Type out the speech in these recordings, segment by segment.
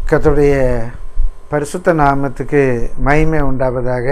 கர்த்தருடைய பரிசுத்த நாமத்துக்கு மகிமை உண்டாவதாக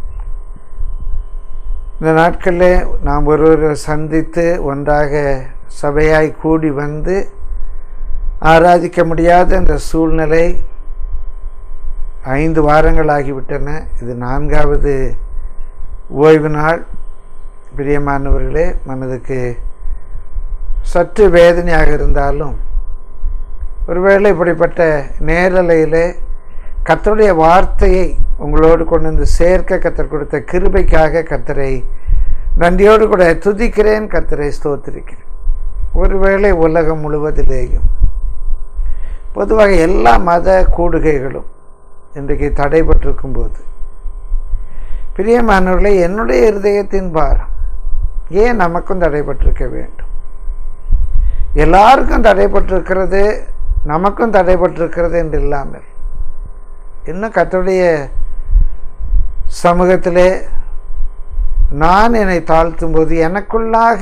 இந்த நாட்களில் நாம் ஒருவரை சந்தித்து ஒன்றாக சபையாய் கூடி வந்து ஆராதிக்க முடியாத இந்த சூழ்நிலை ஐந்து வாரங்கள் ஆகிவிட்டன இது நான்காவது ஓய்வு நாள் பிரியமானவர்களே மனதுக்கு சற்று வேதனையாக இருந்தாலும் ஒருவேளை இப்படிப்பட்ட நேரலையிலே கர்த்தருடைய வார்த்தையை உங்களோடு கொண்டு வந்து சேர்க்க கத்தர் கொடுத்த கிருபைக்காக கத்தரை நன்றியோடு கூட துதிக்கிறேன் கத்தரை ஸ்தோத்திரிக்கிறேன் ஒருவேளை உலகம் முழுவதிலேயும் பொதுவாக எல்லா மத கூடுகைகளும் இன்றைக்கு தடைபட்டிருக்கும் போது பிரியமானவர்களே என்னுடைய இருதயத்தின் பாரம் ஏன் நமக்கும் தடைபட்டிருக்க வேண்டும் எல்லாருக்கும் தடைபட்டிருக்கிறது நமக்கும் தடைபட்டிருக்கிறது என்று இல்லாமல் இன்னும் கத்தருடைய சமூகத்திலே நான் என்னை தாழ்த்தும் போது எனக்குள்ளாக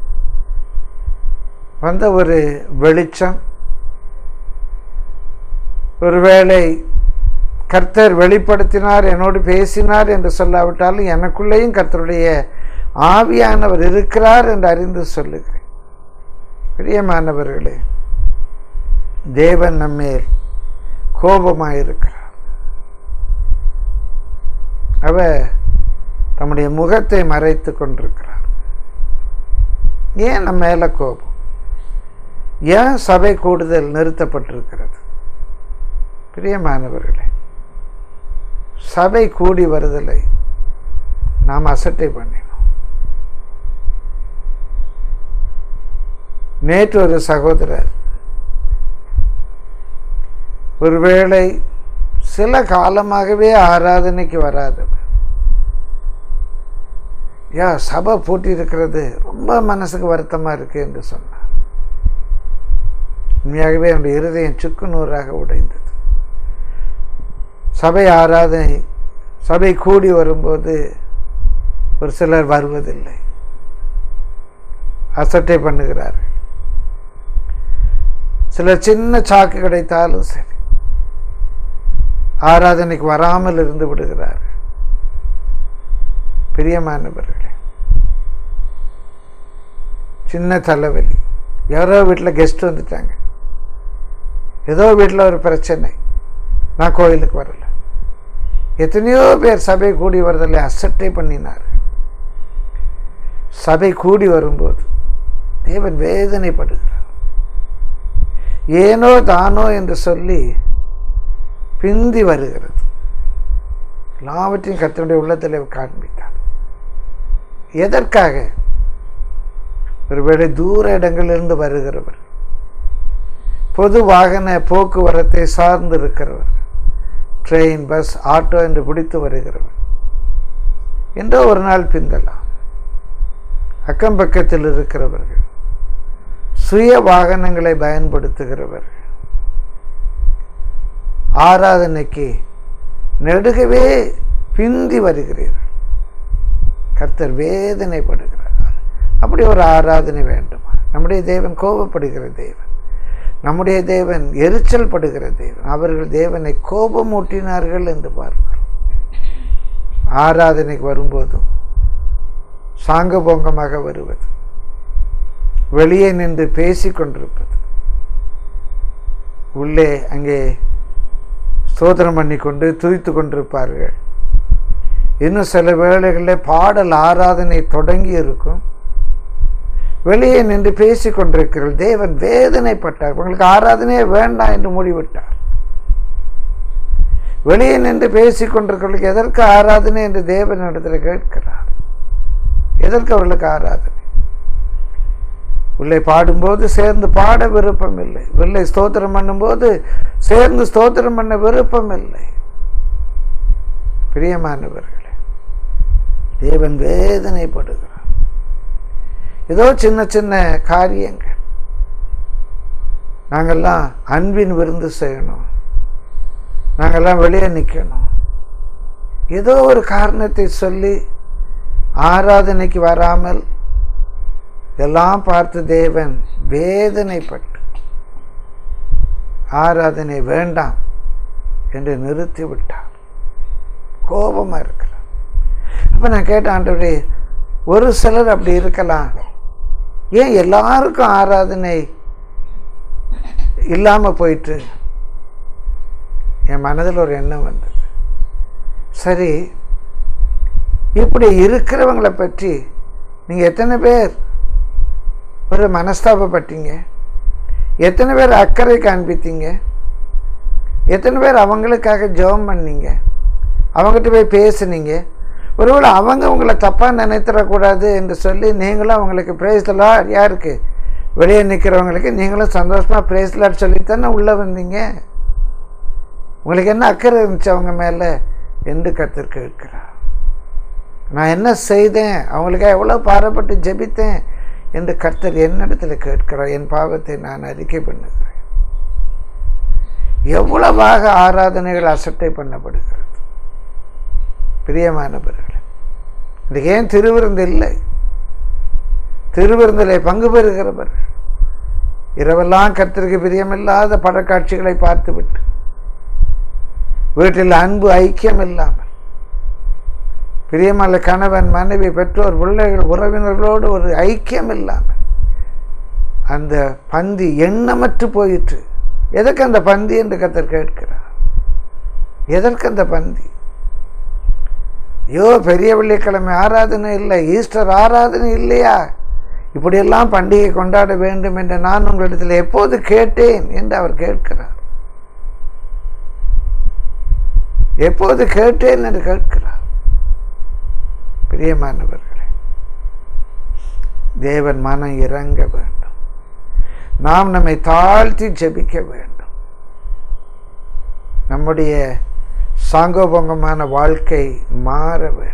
வந்த ஒரு வெளிச்சம் ஒருவேளை கர்த்தர் வெளிப்படுத்தினார் என்னோடு பேசினார் என்று சொல்லாவிட்டாலும் எனக்குள்ளேயும் கர்த்தருடைய ஆவியானவர் இருக்கிறார் என்று அறிந்து சொல்லுகிறேன் பிரியமானவர்களே தேவன் நம்மேல் கோபமாயிருக்கிறார் அவர் தம்முடைய முகத்தை மறைத்து கொண்டிருக்கிறார் ஏன் நம்ம மேல கோபம் ஏன் சபை கூடுதல் நிறுத்தப்பட்டிருக்கிறது பிரியமானவர்களே சபை கூடி வருதலை நாம் அசட்டை பண்ணினோம் நேற்று ஒரு சகோதரர் ஒருவேளை சில காலமாகவே ஆராதனைக்கு வராதவர் யா சபை பூட்டி இருக்கிறது ரொம்ப மனசுக்கு வருத்தமாக இருக்கு என்று சொன்னார் உண்மையாகவே என்னுடைய இருதயம் சுக்குநூறாக உடைந்தது சபை ஆராதனை சபை கூடி வரும்போது ஒரு சிலர் வருவதில்லை அசட்டை பண்ணுகிறார்கள் சில சின்ன சாக்கு கிடைத்தாலும் சரி ஆராதனைக்கு வராமல் இருந்து விடுகிறார் பிரியமானவர்களே சின்ன தலைவலி யாரோ வீட்டில் கெஸ்ட் வந்துட்டாங்க ஏதோ வீட்டில் ஒரு பிரச்சனை நான் கோயிலுக்கு வரல எத்தனையோ பேர் சபை கூடி வரதில்லை அசட்டை பண்ணினார் சபை கூடி வரும்போது தேவன் வேதனைப்படுகிறார் ஏனோ தானோ என்று சொல்லி பிந்தி வருகிறது எல்லாவற்றையும் கத்தனுடைய உள்ளத்தில் காண்பித்தார் எதற்காக ஒருவேளை தூர இடங்களிலிருந்து வருகிறவர் பொது வாகன போக்குவரத்தை சார்ந்து இருக்கிறவர் ட்ரெயின் பஸ் ஆட்டோ என்று பிடித்து வருகிறவர் என்றோ ஒரு நாள் பிந்தலாம் அக்கம் பக்கத்தில் இருக்கிறவர்கள் சுய வாகனங்களை பயன்படுத்துகிறவர்கள் ஆராதனைக்கு நெடுகவே பிந்தி வருகிறீர்கள் கர்த்தர் வேதனைப்படுகிறார் அப்படி ஒரு ஆராதனை வேண்டுமா நம்முடைய தேவன் கோபப்படுகிற தேவன் நம்முடைய தேவன் எரிச்சல் படுகிற தேவன் அவர்கள் தேவனை கோபமூட்டினார்கள் என்று பார்க்கிறோம் ஆராதனைக்கு வரும்போதும் சாங்கபோங்கமாக வருவது வெளியே நின்று பேசிக் கொண்டிருப்பது உள்ளே அங்கே ஸ்தோத்திரம் பண்ணி கொண்டு துதித்து கொண்டிருப்பார்கள் இன்னும் சில வேளைகளில் பாடல் ஆராதனை தொடங்கி இருக்கும் வெளியே நின்று பேசிக் கொண்டிருக்கிறீர்கள் தேவன் வேதனைப்பட்டார் உங்களுக்கு ஆராதனையே வேண்டாம் என்று முடிவிட்டார் வெளியே நின்று பேசிக் கொண்டிருக்கிறவர்களுக்கு எதற்கு ஆராதனை என்று தேவன் இடத்துல கேட்கிறார் எதற்கு அவர்களுக்கு ஆராதனை உள்ளே பாடும்போது சேர்ந்து பாட விருப்பம் இல்லை உள்ளே ஸ்தோத்திரம் பண்ணும்போது சேர்ந்து ஸ்தோத்திரம் பண்ண விருப்பம் இல்லை பிரியமானவர்களே தேவன் வேதனைப்படுகிறார் ஏதோ சின்ன சின்ன காரியங்கள் நாங்கள்லாம் அன்பின் விருந்து செய்யணும் நாங்கள்லாம் வெளியே நிற்கணும் ஏதோ ஒரு காரணத்தை சொல்லி ஆராதனைக்கு வராமல் இதெல்லாம் பார்த்து தேவன் வேதனைப்பட்டு ஆராதனை வேண்டாம் என்று நிறுத்தி விட்டார் கோபமாக இருக்கிறார் அப்போ நான் கேட்டேன் ஆண்டவரே ஒரு சிலர் அப்படி இருக்கலாம் ஏன் எல்லாருக்கும் ஆராதனை இல்லாமல் போயிட்டு என் மனதில் ஒரு எண்ணம் வந்தது சரி இப்படி இருக்கிறவங்களை பற்றி நீங்கள் எத்தனை பேர் ஒரு மனஸ்தாபப்பட்டீங்க எத்தனை பேர் அக்கறை காண்பித்தீங்க எத்தனை பேர் அவங்களுக்காக ஜெபம் பண்ணீங்க அவங்ககிட்ட போய் பேசுனீங்க ஒருவேளை அவங்க உங்களை தப்பாக நினைத்திடக்கூடாது என்று சொல்லி நீங்களும் அவங்களுக்கு பிரேஸ்லாம் யாருக்கு வெளியே நிற்கிறவங்களுக்கு நீங்களும் சந்தோஷமாக பிரேஸ்லாட் சொல்லித்தானே உள்ளே வந்தீங்க உங்களுக்கு என்ன அக்கறை இருந்துச்சு அவங்க மேலே என்று கத்தர் கேட்கிறார் நான் என்ன செய்தேன் அவங்களுக்காக எவ்வளோ பாரப்பட்டு ஜெபித்தேன் என்று கர்த்தர் என்னிடத்தில் கேட்கிறார் என் பாவத்தை நான் அறிக்கை பண்ணுகிறேன் எவ்வளவாக ஆராதனைகள் அசட்டை பண்ணப்படுகிறது பிரியமானவர்களே இது ஏன் திருவிருந்து இல்லை திருவிருந்திலே பங்கு பெறுகிறவர் இரவெல்லாம் கர்த்தருக்கு பிரியமில்லாத படக்காட்சிகளை பார்த்துவிட்டு வீட்டில் அன்பு ஐக்கியம் இல்லாமல் பிரியமல்ல கணவன் மனைவி பெற்றோர் பிள்ளைகள் உறவினர்களோடு ஒரு ஐக்கியம் இல்லாமல் அந்த பந்தி எண்ணமற்று போயிற்று எதற்கு அந்த பந்தி என்று கத்தர் கேட்கிறார் எதற்கு அந்த பந்தி ஐயோ பெரிய வெள்ளிக்கிழமை ஆராதனை இல்லை ஈஸ்டர் ஆராதனை இல்லையா இப்படியெல்லாம் பண்டிகை கொண்டாட வேண்டும் என்று நான் உங்களிடத்தில் எப்போது கேட்டேன் என்று அவர் கேட்கிறார் எப்போது கேட்டேன் என்று கேட்கிறார் பிரியமானவர்களே தேவன் மனம் இறங்க வேண்டும் நாம் நம்மை தாழ்த்தி ஜெபிக்க வேண்டும் நம்முடைய சாங்கோபங்கமான வாழ்க்கை மாற வேண்டும்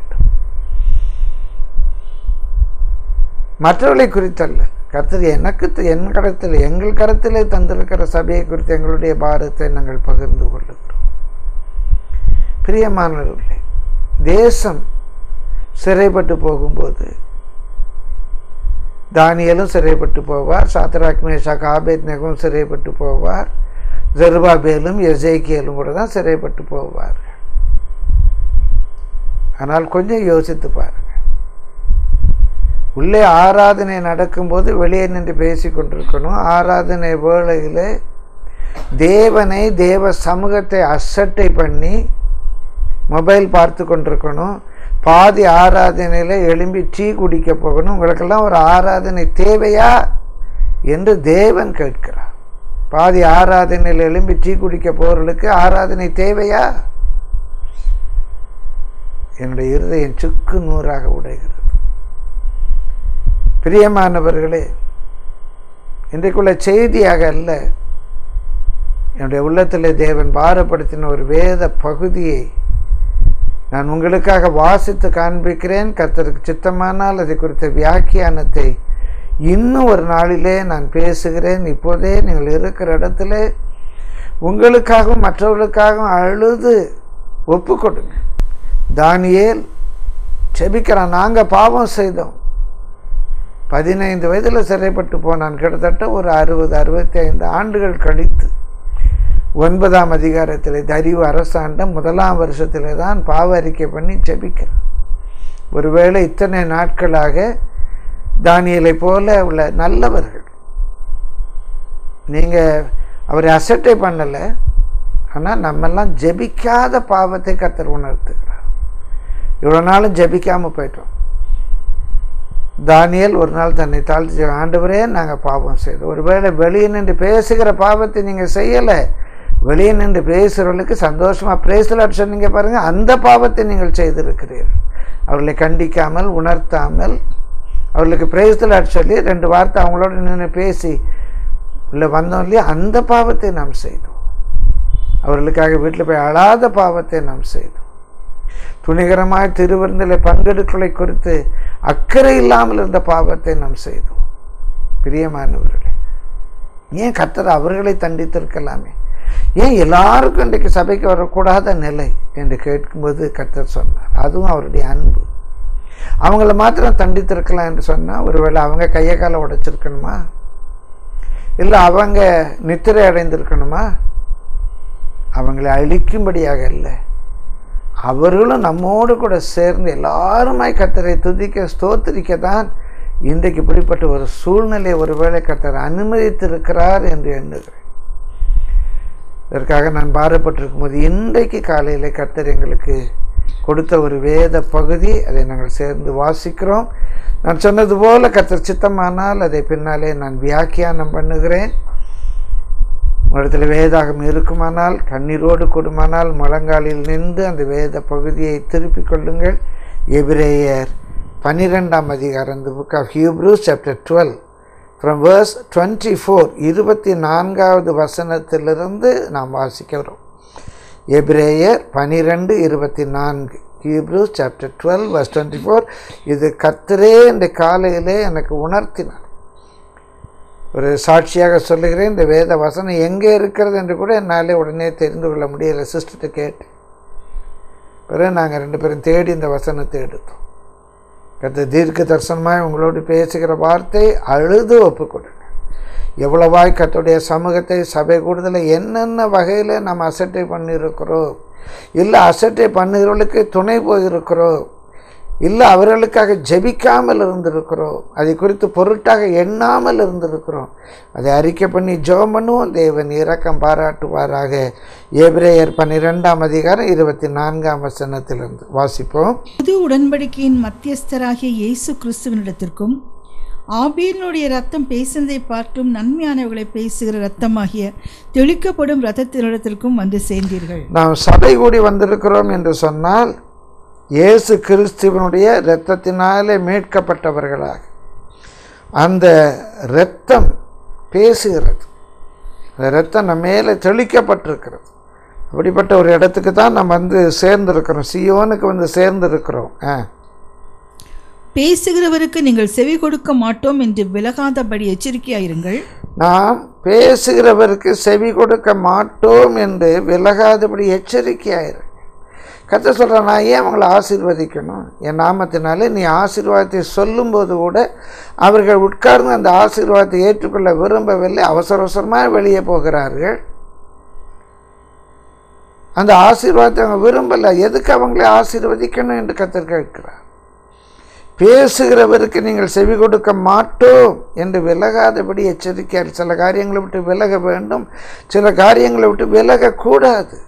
மற்றவர்களை குறித்தல்ல கர்த்தர் எனக்கு த- என் கடத்தில் எங்கள் கருத்திலே தந்திருக்கிற சபையை குறித்து எங்களுடைய பாரத்தை நாங்கள் பகிர்ந்து கொள்ளுகிறோம் பிரியமானவர்களே தேசம் சிறைப்பட்டு போகும்போது தானியலும் சிறைப்பட்டு போவார் சாத்ராக் மேஷாக் ஆபேத் நெகும் சிறைப்பட்டு போவார் ஜெருபாபேலும் எசேக்கியலும் கூட தான் சிறைப்பட்டு போவார்கள் ஆனால் கொஞ்சம் யோசித்து பாருங்க உள்ளே ஆராதனை நடக்கும்போது வெளியே நின்று பேசி கொண்டிருக்கணும் ஆராதனை வேளையில் தேவனை தேவ சமூகத்தை அசட்டை பண்ணி மொபைல் பார்த்து கொண்டிருக்கணும் பாதி ஆராதனையில் எழும்பி டீ குடிக்க போகணும் உங்களுக்கெல்லாம் ஒரு ஆராதனை தேவையா என்று தேவன் கேட்கிறார் பாதி ஆராதனையில் எழும்பி டீ குடிக்க போகிறவர்களுக்கு ஆராதனை தேவையா என்னுடைய இருதயம் சுக்கு நூறாக உடைகிறது பிரியமானவர்களே இன்றைக்குள்ள செய்தியாக அல்ல என்னுடைய உள்ளத்தில் தேவன் பாரப்படுத்தின ஒரு வேத பகுதியை நான் உங்களுக்காக வாசித்து காண்பிக்கிறேன் கர்த்தருக்கு சித்தமானால் அதை குறித்த வியாக்கியானத்தை இன்னும் ஒரு நாளிலே நான் பேசுகிறேன் இப்போதே நீங்கள் இருக்கிற இடத்துல உங்களுக்காகவும் மற்றவர்களுக்காகவும் அழுது ஒப்பு கொடுங்க தானியேல் செபிக்கிறான் நாங்கள் பாவம் செய்தோம் பதினைந்து வயதில் சிறைப்பட்டு போனான் கிட்டத்தட்ட ஒரு அறுபது அறுபத்தி ஐந்து ஆண்டுகள் கழித்து ஒன்பதாம் அதிகாரத்தில் தரிவு அரசாண்ட முதலாம் வருஷத்தில் தான் பாவ அறிக்கை பண்ணி ஜெபிக்கிறான் ஒருவேளை இத்தனை நாட்களாக தானியலை போல உள்ள நல்லவர்கள் நீங்கள் அவரை அசட்டை பண்ணலை ஆனால் நம்மெல்லாம் ஜெபிக்காத பாவத்தை கத்தர் உணர்த்துகிறார் இவ்வளோ நாளும் ஜெபிக்காமல் போயிட்டோம் தானியல் ஒரு நாள் தன்னை தாழ்த்தி ஆண்டவரே நாங்கள் பாவம் செய்தோம் ஒருவேளை வெளியே நின்று பேசுகிற பாவத்தை நீங்கள் செய்யலை வெளியே நின்று பேசுகிறவர்களுக்கு சந்தோஷமாக பேசலான்னு சொன்னீங்க பாருங்கள் அந்த பாவத்தை நீங்கள் செய்திருக்கிறீர்கள் அவர்களை கண்டிக்காமல் உணர்த்தாமல் அவர்களுக்கு பிரேசலாட் சொல்லி ரெண்டு வார்த்தை அவங்களோட நின்று பேசி இல்லை வந்தோம் இல்லையா அந்த பாவத்தை நாம் செய்தோம் அவர்களுக்காக வீட்டில் போய் அழாத பாவத்தை நாம் செய்தோம் துணிகரமாய் திருவிருந்தில் பங்கெடுக்கலை குறித்து அக்கறை இல்லாமல் இருந்த பாவத்தை நாம் செய்தோம் பிரியமானவர்களே ஏன் கத்தர் அவர்களை தண்டித்திருக்கலாமே ஏன் எல்லாருக்கும் இன்றைக்கு சபைக்கு வரக்கூடாத நிலை என்று கேட்கும்போது கத்தர் சொன்னார் அதுவும் அவருடைய அன்பு அவங்கள மாத்திரம் தண்டித்திருக்கலாம் என்று சொன்னால் ஒருவேளை அவங்க கையை காலை உடைச்சிருக்கணுமா இல்லை அவங்க நித்திரை அடைந்திருக்கணுமா அவங்களை அழிக்கும்படியாக இல்லை அவர்களும் நம்மோடு கூட சேர்ந்து எல்லாருமாய் கத்தரை துதிக்க ஸ்தோத்திரிக்க தான் இன்றைக்கு இப்படிப்பட்ட ஒரு சூழ்நிலை ஒருவேளை கத்தர் அனுமதித்திருக்கிறார் என்று எண்ணுகிறேன் இதற்காக நான் பாரப்பட்டிருக்கும் போது இன்றைக்கு காலையில் கர்த்தர் எங்களுக்கு கொடுத்த ஒரு வேத பகுதி அதை நாங்கள் சேர்ந்து வாசிக்கிறோம் நான் சொன்னது போல கர்த்தர் சித்தமானால் அதை பின்னாலே நான் வியாக்கியானம் பண்ணுகிறேன் உங்களிடத்தில் வேதாகம் இருக்குமானால் கண்ணீரோடு கூடுமானால் முழங்காலில் நின்று அந்த வேத பகுதியை திருப்பிக் கொள்ளுங்கள் எபிரேயர் பன்னிரெண்டாம் அதிகாரம் இந்த book of Hebrews chapter twelve from verse twenty four இருபத்தி நான்காவது வசனத்திலிருந்து நாம் வாசிக்கிறோம் எபிரேயர் பனிரெண்டு இருபத்தி நான்கு Hebrews chapter twelve verse twenty four இது கர்த்தரே இந்த காலையிலே எனக்கு உணர்த்தினார் ஒரு சாட்சியாக சொல்லுகிறேன் இந்த வேத வசனம் எங்கே இருக்கிறது என்று கூட என்னாலே உடனே தெரிந்து கொள்ள முடியலை சிஸ்டர்கிட்ட கேட்டு பிறகு நாங்கள் ரெண்டு பேரும் தேடி இந்த வசனத்தை எடுத்தோம் கத்த தீர்க்க தரிசனமாய் உங்களோடு பேசுகிற வார்த்தை அழுது ஒப்புக்கொடுங்க எவ்வளவாய் கத்துடைய சமூகத்தை சபை கூடுதலை என்னென்ன வகையில் நம்ம அசட்டை பண்ணியிருக்கிறோம் இல்லை அசட்டை பண்ணுகிறவர்களுக்கு துணை போயிருக்கிறோம் இல்லை அவர்களுக்காக ஜெபிக்காமல் இருந்திருக்கிறோம் அதை குறித்து பொருட்டாக எண்ணாமல் இருந்திருக்கிறோம் அதை அறிக்கை பண்ணி ஜெபம் பண்ணுவோம் தேவன் இரக்கம் பாராட்டுவாராக ஏப்ரேயர் பன்னிரெண்டாம் அதிகாரம் இருபத்தி நான்காம் வசனத்திலிருந்து வாசிப்போம் புது உடன்படிக்கையின் மத்தியஸ்தராகிய இயேசு கிறிஸ்துவனிடத்திற்கும் ஆபீனுடைய ரத்தம் பேசினதை பார்த்தும் நன்மையானவர்களை பேசுகிற ரத்தமாகிய தெளிக்கப்படும் ரத்தத்தினிடத்திற்கும் வந்து சேர்ந்தீர்கள் நாம் சபை கூடி வந்திருக்கிறோம் என்று சொன்னால் இயேசு கிறிஸ்துவனுடைய இரத்தத்தினாலே மீட்கப்பட்டவர்களாக அந்த இரத்தம் பேசுகிறது அந்த இரத்தம் நம்ம மேலே தெளிக்கப்பட்டிருக்கிறது அப்படிப்பட்ட ஒரு இடத்துக்கு தான் நம்ம வந்து சேர்ந்திருக்கிறோம் சியோனுக்கு வந்து சேர்ந்திருக்கிறோம் ஆ பேசுகிறவருக்கு நீங்கள் செவி கொடுக்க மாட்டோம் என்று விலகாதபடி எச்சரிக்கையாயிருங்கள் நாம் பேசுகிறவருக்கு செவி கொடுக்க மாட்டோம் என்று விலகாதபடி எச்சரிக்கையாயிரு கத்த சொல்கிற நான் ஏன் அவங்களை ஆசீர்வதிக்கணும் என் நாமத்தினாலே நீ ஆசீர்வாதத்தை சொல்லும்போது கூட அவர்கள் உட்கார்ந்து அந்த ஆசீர்வாதத்தை ஏற்றுக்கொள்ள விரும்பவில்லை அவசர அவசரமாக வெளியே போகிறார்கள் அந்த ஆசீர்வாதத்தை அவங்க விரும்பலை எதுக்கு அவங்களை ஆசீர்வதிக்கணும் என்று கத்தர் கேட்கிறார் பேசுகிறவருக்கு நீங்கள் செவி கொடுக்க மாட்டோம் என்று விலகாதபடி எச்சரிக்கையார் சில காரியங்களை விட்டு விலக வேண்டும் சில காரியங்களை விட்டு விலகக்கூடாது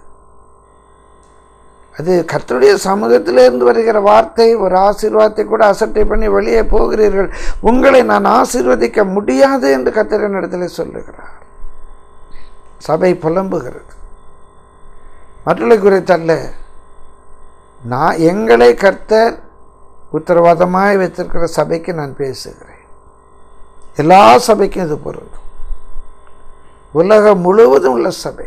அது கர்த்தருடைய சமூகத்திலிருந்து வருகிற வார்த்தை ஒரு ஆசீர்வாதத்தை கூட அசட்டை பண்ணி வெளியே போகிறீர்கள் உங்களை நான் ஆசீர்வதிக்க முடியாது என்று கர்த்தரின் இடத்துல சொல்லுகிறார் சபை புலம்புகிறது மற்றொரு குறித்தல்ல நான் எங்களை கர்த்தர் உத்தரவாதமாய் வைத்திருக்கிற சபைக்கு நான் பேசுகிறேன் எல்லா சபைக்கும் இது பொருந்தும் உலகம் முழுவதும் உள்ள சபை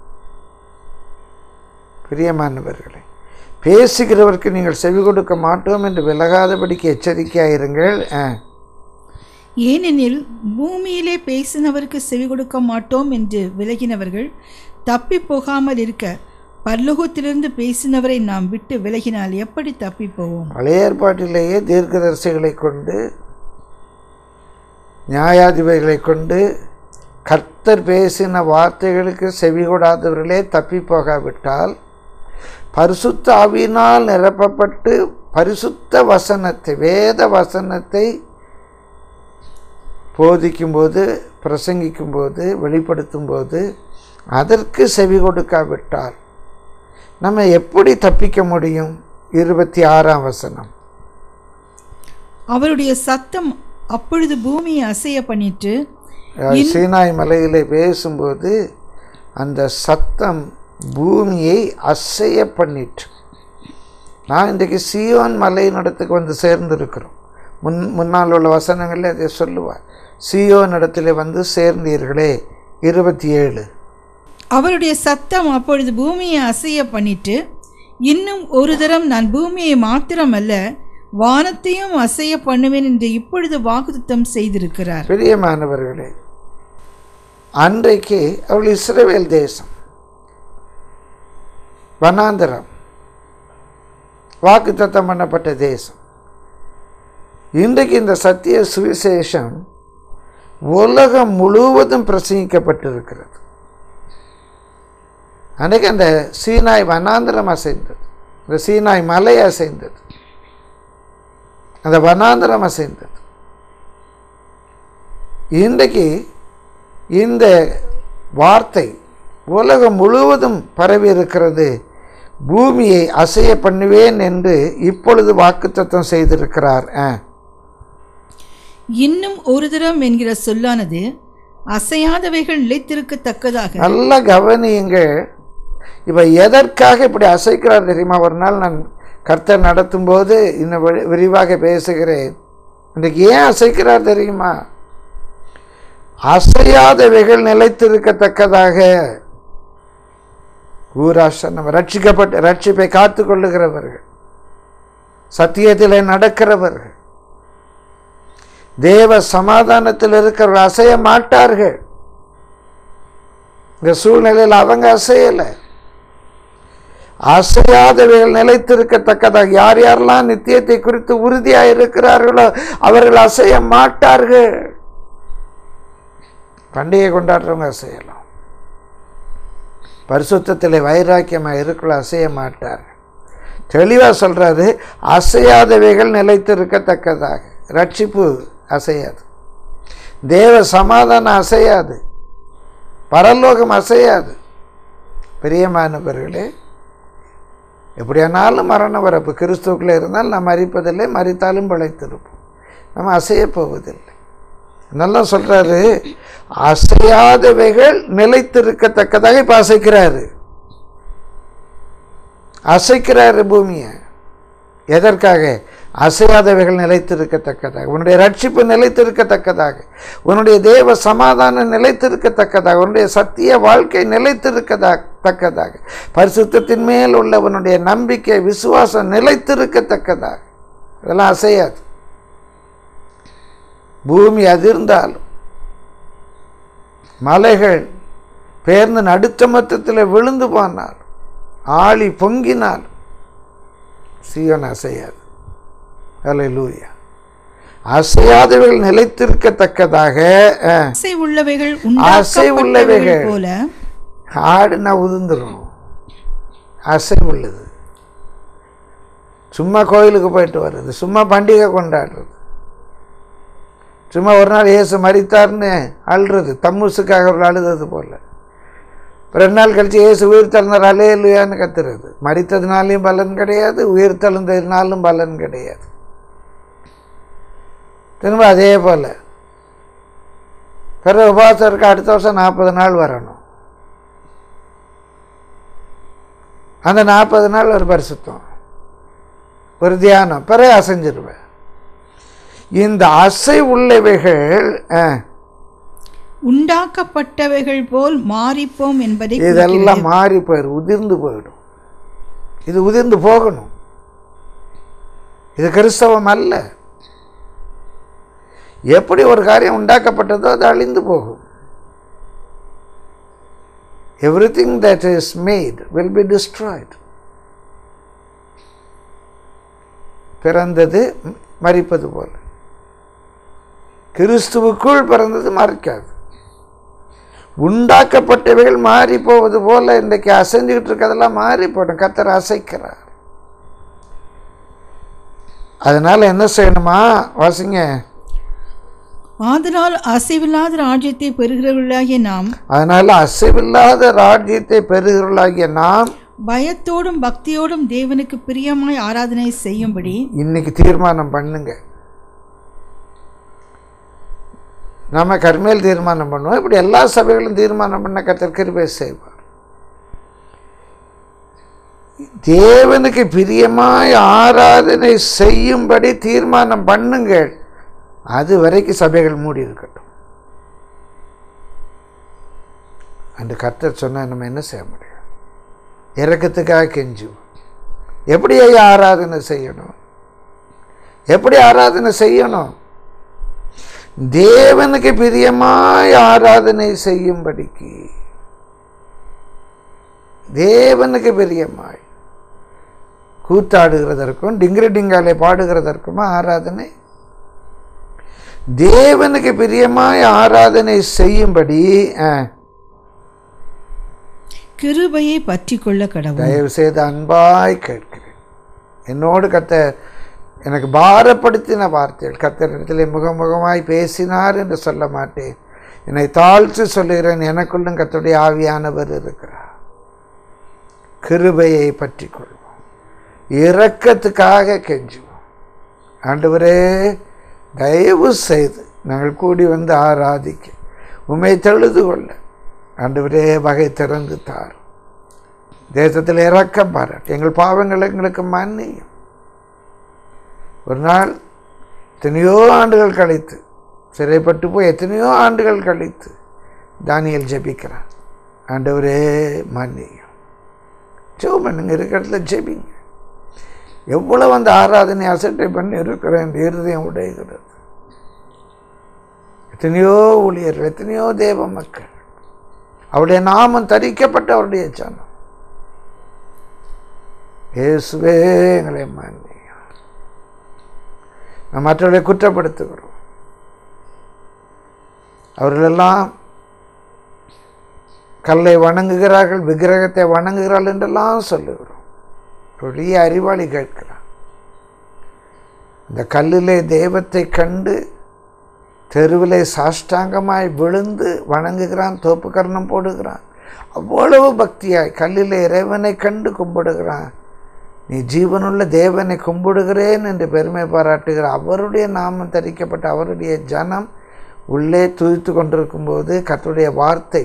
பிரியமானவர்களே பேசுகிறவருக்கு நீங்கள் செவி கொடுக்க மாட்டோம் என்று விலகாதபடிக்கு எச்சரிக்கையாயிருங்கள் ஆ. ஏனெனில் பூமியிலே பேசினவருக்கு செவி கொடுக்க மாட்டோம் என்று விலகினவர்கள் தப்பி போகாமல் இருக்க பரலோகத்திலிருந்து பேசினவரை நாம் விட்டு விலகினால் எப்படி தப்பி போவோம் பழைய ஏற்பாட்டிலேயே தீர்க்கதரிசிகளை கொண்டு நியாயாதிபதிகளை கொண்டு கர்த்தர் பேசின வார்த்தைகளுக்கு செவி கொடாதவர்களே தப்பி போகாவிட்டால் பரிசுத்த ஆவியினால் நிரப்பப்பட்டு பரிசுத்த வசனத்தை வேத வசனத்தை போதிக்கும்போது பிரசங்கிக்கும்போது வெளிப்படுத்தும்போது அதற்கு செவி கொடுக்காவிட்டால் நம்ம எப்படி தப்பிக்க முடியும் இருபத்தி ஆறாம் வசனம் அவருடைய சத்தம் அப்பொழுது பூமியை அசைய பண்ணிட்டு சீனாய் மலையிலே பேசும்போது அந்த சத்தம் பூமியை அசைய பண்ணிட்டு நான் இன்றைக்கு சியோன் மலையினிடத்துக்கு வந்து சேர்ந்திருக்கிறோம் முன் முன்னால் உள்ள வசனங்களில் அதை சொல்லுவார் சியோன் இடத்துல வந்து சேர்ந்தீர்களே இருபத்தி ஏழு அவருடைய சத்தம் அப்பொழுது பூமியை அசைய பண்ணிட்டு இன்னும் ஒரு தரம் நான் பூமியை மாத்திரமல்ல வானத்தையும் அசைய பண்ணுவேன் என்று இப்பொழுது வாக்குத்தத்தம் செய்திருக்கிறார் பிரியமானவர்களே அன்றைக்கு அவள் இஸ்ரவேல் தேசம் வனாந்தரம் வாக்குத்தத்தம் பண்ணப்பட்ட தேசம் இன்றைக்கு இந்த சத்திய சுவிசேஷம் உலகம் முழுவதும் பிரசங்கிக்கப்பட்டிருக்கிறது அன்றைக்கு அந்த சீனாய் வனாந்திரம் அசைந்தது இந்த சீனாய் மலை அசைந்தது அந்த வனாந்திரம் அசைந்தது இன்றைக்கு இந்த வார்த்தை உலகம் முழுவதும் பரவி இருக்கிறது பூமியை அசைய பண்ணுவேன் என்று இப்பொழுது வாக்குத்தத்தம் செய்திருக்கிறார் ஆ. இன்னும் ஒரு தரம் என்கிற சொல்லானது அசையாதவைகள் நிலைத்திருக்கத்தக்கதாக நல்லா கவனியுங்க இப்போ எதற்காக இப்படி அசைக்கிறார் தெரியுமா ஒரு நாள் நான் கர்த்தர் நடத்தும்போது இன்னும் வி- விரிவாக பேசுகிறேன் இன்றைக்கு ஏன் அசைக்கிறார் தெரியுமா அசையாதவைகள் நிலைத்திருக்கத்தக்கதாக ஊராசனம் ரட்சிக்கப்பட்டு ரட்சிப்பை காத்து கொள்ளுகிறவர்கள் சத்தியத்திலே நடக்கிறவர்கள் தேவ சமாதானத்தில் இருக்கிறவர்கள் அசைய மாட்டார்கள் இந்த சூழ்நிலையில் அவங்க அசையலை அசையாதவைகள் நிலைத்திருக்கத்தக்கதாக யார் யாரெல்லாம் நித்தியத்தை குறித்து உறுதியாக இருக்கிறார்களோ அவர்கள் அசைய மாட்டார்கள் பண்டிகை கொண்டாடுறவங்க அசையலாம் பரிசுத்தத்தில் வைராக்கியமாக இருக்கிற அசைய மாட்டார்கள் தெளிவாக சொல்றாரு அசையாதவைகள் நிலைத்திருக்கத்தக்கதாக ரட்சிப்பு அசையாது தேவ சமாதானம் அசையாது பரலோகம் அசையாது பிரியமானவர்களே எப்படியானாலும் மரணம் வரப்பு கிறிஸ்துவுக்குள்ளே இருந்தால் நாம் மறிப்பதில்லை மறித்தாலும் பிழைத்திருப்போம் நம்ம அசையப் போவதில்லை நல்லா சொல்றாரு அசையாதவைகள் நிலைத்திருக்கத்தக்கதாக இப்போ அசைக்கிறாரு அசைக்கிறாரு பூமியை எதற்காக அசையாதவைகள் நிலைத்திருக்கத்தக்கதாக உன்னுடைய ரட்சிப்பு நிலைத்திருக்கத்தக்கதாக உன்னுடைய தேவ சமாதானம் நிலைத்திருக்கத்தக்கதாக உன்னுடைய சத்திய வாழ்க்கை நிலைத்திருக்கதாக தக்கதாக பரிசுத்தத்தின் மேல் உள்ள உன்னுடைய நம்பிக்கை விசுவாசம் நிலைத்திருக்கத்தக்கதாக இதெல்லாம் அசையாது பூமி அதிர்ந்தாலும் மலைகள் பேர்ந்து நடுத்தமத்தத்தில் விழுந்து போனால் ஆழி பொங்கினால் சீவன் அசையாது அல்லேலூயா அசையாதவைகள் நிலைத்திருக்கத்தக்கதாக அஹ், அசை உள்ளவைகள் அசை உள்ளவைகள். உண்டாக்கப்பட்டவைகள் போல ஆடுனா உதிர்ந்துடும் அசை உள்ளது சும்மா கோயிலுக்கு போயிட்டு வர்றது சும்மா பண்டிகை கொண்டாடுறது சும்மா ஒரு நாள் இயேசு மறித்தார்னு அழுறது தம்முசுக்காக ஒரு அழுதது போல ரெண்டு நாள் கழிச்சு இயேசு உயிர் தழுந்தார் அலேலுயான்னு கத்துறது மறித்ததுனாலையும் பலன் கிடையாது உயிர் தழுந்ததுனாலும் பலன் கிடையாது திரும்ப அதே போல் பிறகு உபவாசம் இருக்க அடுத்த வருஷம் நாற்பது நாள் வரணும் அந்த நாற்பது நாள் ஒரு பரிசுத்தம் ஒரு தியானம் பிறகு அசைஞ்சிருவேன் இந்த அசை உள்ளவைகள் அஹ், உண்டாக்கப்பட்டவைகள் போல் மாறிப்போம் என்பதை இதெல்லாம் மாறி போயிடும் உதிர்ந்து போயிடும் இது உதிர்ந்து போகணும் இது கிறிஸ்தவம் அல்ல எப்படி ஒரு காரியம் உண்டாக்கப்பட்டதோ அது அழிந்து போகும் everything that is made will be destroyed பிறந்தது மறிப்பது போல கிறிஸ்துவுக்குள் பிறந்தது மறைக்காது உண்டாக்கப்பட்டவைகள் மாறி போவது போல இன்றைக்கு அசைஞ்சுக்கிட்டு இருக்கிறதெல்லாம் மாறி போடும் கத்தர் அசைக்கிறார் அதனால என்ன செய்யணுமா வாசிங்க ஆதலால் அசைவில்லாத ராஜ்யத்தை பெறுகிறவர்களாகிய நாம் அதனால அசைவில்லாத ராஜ்யத்தை பெறுகிறவர்களாகிய நாம் பயத்தோடும் பக்தியோடும் தேவனுக்கு பிரியமாய் ஆராதனை செய்யும்படி இன்னைக்கு தீர்மானம் பண்ணுங்க நம்ம கர்மேல் தீர்மானம் பண்ணுவோம் இப்படி எல்லா சபைகளும் தீர்மானம் பண்ண கத்தர் கிருபை செய்வார் தேவனுக்கு பிரியமாய் ஆராதனை செய்யும்படி தீர்மானம் பண்ணுங்கள் அது வரைக்கும் சபைகள் மூடி இருக்கட்டும் அந்த கர்த்தர் சொன்னா நம்ம என்ன செய்ய முடியும் இறக்கத்துக்காக கெஞ்சுவோம் எப்படி ஐயா ஆராதனை செய்யணும் எப்படி ஆராதனை செய்யணும் தேவனுக்கு பிரியமாய் ஆராதனை செய்யும்படிக்கு தேவனுக்கு பிரியமாய் கூத்தாடுகிறதற்கும் டிங்கிரி டிங்காலை பாடுகிறதற்குமா ஆராதனை தேவனுக்கு பிரியமாய் ஆராதனை செய்யும்படி அஹ், கிருபையை பற்றி கொள்ள கடவுள் தயவு செய்து அன்பாய் கேட்கிறேன் என்னோடு கத்த எனக்கு பாரப்படுத்தின வார்த்தைகள் கத்தரிடத்திலே முகமுகமாய் பேசினார் என்று சொல்ல மாட்டேன் என்னை தாழ்த்து சொல்லுகிறேன் எனக்குள்ளும் கத்தருடைய ஆவியானவர் இருக்கிறார் கிருபையை பற்றி கொள்வோம் இரக்கத்துக்காக கெஞ்சுவோம் ஆண்டவரே தயவு செய்து நாங்கள் கூடி வந்து ஆராதிக்க உண்மை தெழுது கொள்ள ஆண்டவரே வகை திறந்து தாரும் தேசத்தில் இறக்கம் பாராட்டு எங்கள் பாவங்கள் எங்களுக்கு மன்னியும் ஒரு நாள் எத்தனையோ ஆண்டுகள் கழித்து சிறைப்பட்டு போய் எத்தனையோ ஆண்டுகள் கழித்து தானியல் ஜெபிக்கிறான் ஆண்டவரே மன்னியும் ஜெபம் பண்ணுங்க இருக்கிற இடத்துல ஜெபிங்க எவ்வளவு அந்த ஆராதனை அசட்டை பண்ணி இருக்கிறேன் இந்த இருதயம் உடைகிறது எத்தனையோ ஊழியர்கள் எத்தனையோ தேவ மக்கள் அவருடைய நாமம் தரிக்கப்பட்ட அவருடைய ஜனம் இயேசுவே எங்களை மன்னியும் நாம் மற்றவர்களை குற்றப்படுத்துகிறோம் அவர்களெல்லாம் கல்லை வணங்குகிறார்கள் விக்கிரகத்தை வணங்குகிறார்கள் என்றெல்லாம் சொல்லுகிறோம் பெரிய அறிவாளி கேட்கிறான் இந்த கல்லிலே தெய்வத்தை கண்டு தெருவிலே சாஷ்டாங்கமாய் விழுந்து வணங்குகிறான் தோப்புக்கரணம் போடுகிறான் அவ்வளவு பக்தியாய் கல்லிலே இறைவனை கண்டு கும்பிடுகிறான் நீ ஜீவனுள்ள தேவனை கும்பிடுகிறேன் என்று பெருமை பாராட்டுகிற அவருடைய நாமம் தரிக்கப்பட்ட அவருடைய ஜனம் உள்ளே துதித்து கொண்டிருக்கும்போது கர்த்தருடைய வார்த்தை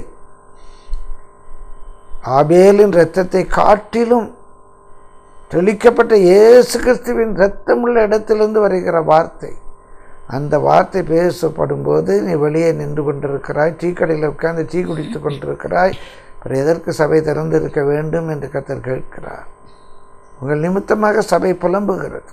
ஆபேலின் இரத்தத்தை காட்டிலும் தெளிக்கப்பட்ட இயேசு கிறிஸ்துவின் இரத்தமுள்ள இடத்திலிருந்து வருகிற வார்த்தை அந்த வார்த்தை பேசப்படும்போது நீ வெளியே நின்று கொண்டிருக்கிறாய் டீ கடையில் உட்கார்ந்து டீ குடித்து கொண்டிருக்கிறாய் அப்புறம் எதற்கு சபை திறந்திருக்க வேண்டும் என்று கத்தர் கேட்கிறார் உங்கள் நிமித்தமாக சபை புலம்புகிறது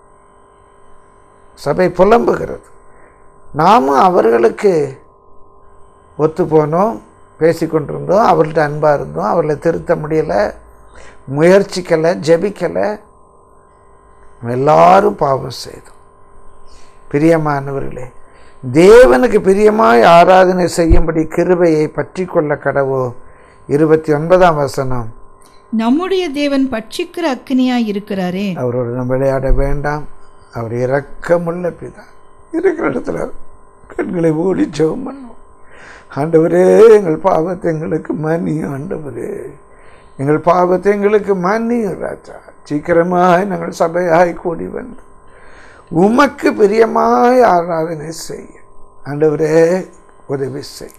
சபை புலம்புகிறது நாமும் அவர்களுக்கு ஒத்து போனோம் பேசிக்கொண்டிருந்தோம் அவர்கள்ட்ட அன்பாக இருந்தோம் அவர்களை திருத்த முடியலை முயற்சிக்கலை ஜெபிக்கலை நம்ம எல்லாரும் பாவம் செய்தோம் பிரியமானவர்களே தேவனுக்கு பிரியமாய் ஆராதனை செய்யும்படி கிருபையை பற்றி கொள்ள கடவோ இருபத்தி ஒன்பதாம் வசனம் நம்முடைய தேவன் பட்சிக்கிற அக்கினியாய் இருக்கிறாரே அவரோடு நம்ம விளையாட வேண்டாம் அவர் இரக்கமுள்ள பிதா இருக்கிற இடத்துல கண்களை மூடி ஜெபம் பண்ணுவோம் ஆண்டவரே எங்கள் பாவத்தை எங்களுக்கு மன்னியும் ஆண்டவரே எங்கள் பாவத்தை எங்களுக்கு மன்னியும் ராஜா சீக்கிரமாய் நாங்கள் சபையாய் கூடி வந்து உமக்கு பிரியமாய் ஆராதனை செய்ய ஆண்டவரே உதவி செய்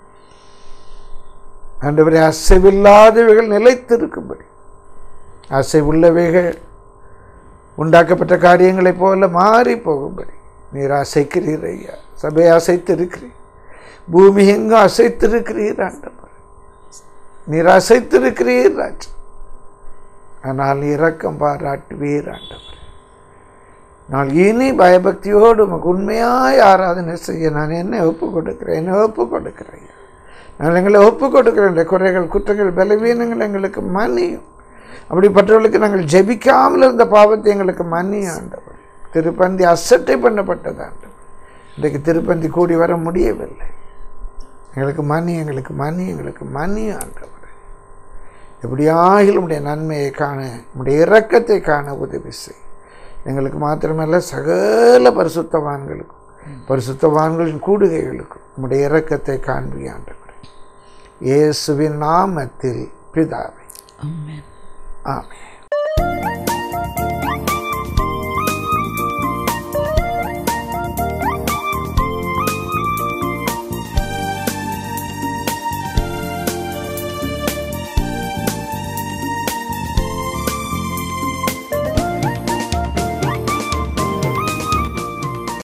ஆண்டவரே அசைவில்லாதவைகள் நிலைத்திருக்கும்படி அசைவுள்ளவைகள் உண்டாக்கப்பட்ட காரியங்களைப் போல மாறி போகும்படி நீர் அசைக்கிறீர் ஐயா சபையை அசைத்திருக்கிறீர் பூமி எங்கும் அசைத்திருக்கிறீர் ஆண்டவர் நீர் அசைத்திருக்கிறீர் ராஜா ஆனால் இரக்கம் பாராட்டுவீர் ஆண்டவர் நான் இனி பயபக்தியோடு உமக்கு உண்மையாய் ஆராதனை செய்ய நான் என்ன ஒப்பு கொடுக்கிறேன் என்ன ஒப்பு கொடுக்கிறேன் நான் எங்களை ஒப்பு கொடுக்கிறேன் இந்த குறைகள் குற்றங்கள் பலவீனங்கள் எங்களுக்கு மன்னியும் அப்படிப்பட்டவர்களுக்கு நாங்கள் ஜெபிக்காமல் இருந்த பாவத்தை எங்களுக்கு மன்னியும் ஆண்டவர் திருப்பந்தி அசட்டை பண்ணப்பட்டது ஆண்டவர் இன்றைக்கு திருப்பந்தி கூடி வர முடியவில்லை எங்களுக்கு மன்னி எங்களுக்கு மன்னி எங்களுக்கு மன்னியும் ஆண்டவர் எப்படியாகிலும் உடைய நன்மையை காண உடைய இரக்கத்தை காண உதவி செய் எங்களுக்கு மாத்திரமல்ல சகல பரிசுத்தவான்களுக்கும் பரிசுத்தவான்களின் கூடுகைகளுக்கும் உடைய இரக்கத்தை காண்பியாண்டவர் இயேசுவின் நாமத்தில் பிதாவை ஆமென் ஆமென்